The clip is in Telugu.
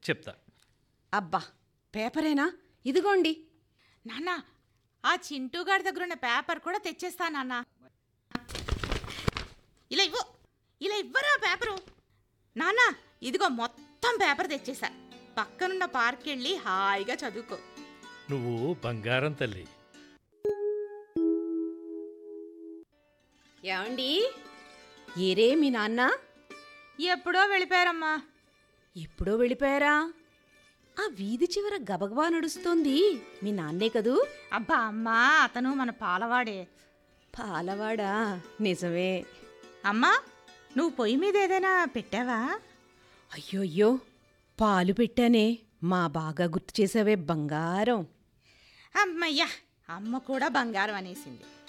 చెప్తా అబ్బా పేపరేనా ఇదిగోండి నాన్న ఆ చింటూగాడి దగ్గర ఉన్న పేపర్ కూడా తెచ్చేస్తా నాన్న ఇలా ఇవ్వు ఇలా ఇవ్వరా పేపరు నాన్న ఇదిగో మొత్తం పేపర్ తెచ్చేసా పక్కనున్న పార్క్ వెళ్ళి హాయిగా చదువుకో నువ్వు బంగారం తల్లి ఏమండి ఏరే మీ నాన్న ఎప్పుడో వెళ్ళిపోయారమ్మా ఎప్పుడో వెళ్ళిపోయారా ఆ వీధి చివర గబగబా నడుస్తోంది మీ నాన్నే కదూ అబ్బా అమ్మా అతను మన పాలవాడే పాలవాడా నిజమే అమ్మా నువ్వు పొయ్యి మీద ఏదైనా పెట్టావా అయ్యో అయ్యో పాలు పెట్టానే మా బాగా గుర్తు చేసావే బంగారం అమ్మయ్యా అమ్మ కూడా బంగారం అనేసింది